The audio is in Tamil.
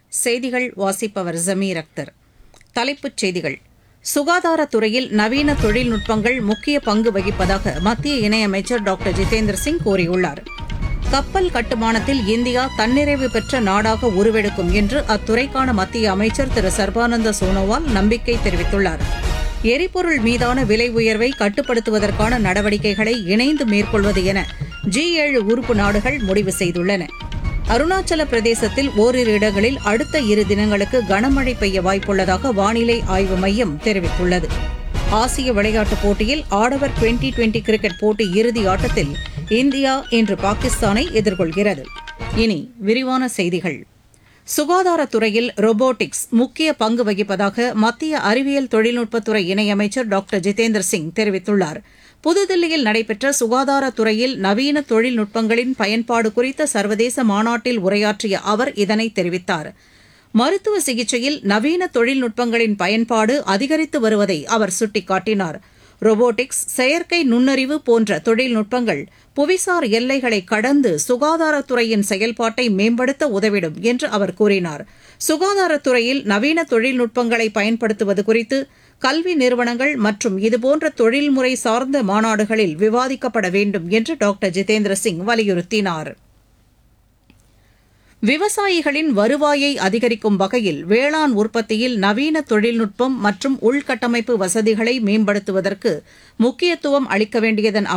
செய்திகள் வாசிப்பவர் ஜமீர் அக்தர் தலைப்புச் செய்திகள் சுகாதாரத்துறையில் நவீன தொழில்நுட்பங்கள் முக்கிய பங்கு வகிப்பதாக மத்திய இணையமைச்சர் டாக்டர் ஜிதேந்திர சிங் கூறியுள்ளார் கப்பல் கட்டுமானத்தில் இந்தியா தன்னிறைவு பெற்ற நாடாக உருவெடுக்கும் என்று அத்துறைக்கான மத்திய அமைச்சர் திரு சர்பானந்த சோனோவால் நம்பிக்கை தெரிவித்துள்ளார் எரிபொருள் மீதான விலை உயர்வை கட்டுப்படுத்துவதற்கான நடவடிக்கைகளை இணைந்து மேற்கொள்வது என ஜி ஏழு உறுப்பு நாடுகள் முடிவு செய்துள்ளன அருணாச்சல பிரதேசத்தில் ஓரிரு இடங்களில் அடுத்த இரு தினங்களுக்கு கனமழை பெய்ய வாய்ப்புள்ளதாக வானிலை ஆய்வு மையம் தெரிவித்துள்ளது ஆசிய விளையாட்டுப் போட்டியில் ஆடவர் டுவெண்டி டுவெண்டி கிரிக்கெட் போட்டி இறுதி ஆட்டத்தில் இந்தியா இன்று பாகிஸ்தானை எதிர்கொள்கிறது இனி விரிவான செய்திகள் சுகாதாரத்துறையில் ரோபோட்டிக்ஸ் முக்கிய பங்கு வகிப்பதாக மத்திய அறிவியல் தொழில்நுட்பத்துறை இணையமைச்சர் டாக்டர் ஜிதேந்திர சிங் தெரிவித்துள்ளார் புதுதில்லியில் நடைபெற்ற சுகாதாரத்துறையில் நவீன தொழில்நுட்பங்களின் பயன்பாடு குறித்த சர்வதேச மாநாட்டில் உரையாற்றிய அவர் இதனை தெரிவித்தார் மருத்துவ சிகிச்சையில் நவீன தொழில்நுட்பங்களின் பயன்பாடு அதிகரித்து வருவதை அவர் சுட்டிக்காட்டினார் ரோபோட்டிக்ஸ் செயற்கை நுண்ணறிவு போன்ற தொழில்நுட்பங்கள் புவிசார் எல்லைகளை கடந்து சுகாதாரத்துறையின் செயல்பாட்டை மேம்படுத்த உதவிடும் என்று அவர் கூறினார் சுகாதாரத்துறையில் நவீன தொழில்நுட்பங்களை பயன்படுத்துவது குறித்து கல்வி நிறுவனங்கள் மற்றும் இதுபோன்ற தொழில்முறை சார்ந்த மாநாடுகளில் விவாதிக்கப்பட வேண்டும் என்று டாக்டர் ஜிதேந்திர சிங் வலியுறுத்தினார் விவசாயிகளின் வருவாயை அதிகரிக்கும் வகையில் வேளாண் உற்பத்தியில் நவீன தொழில்நுட்பம் மற்றும் உள்கட்டமைப்பு வசதிகளை மேம்படுத்துவதற்கு முக்கியத்துவம் அளிக்க வேண்டியதன்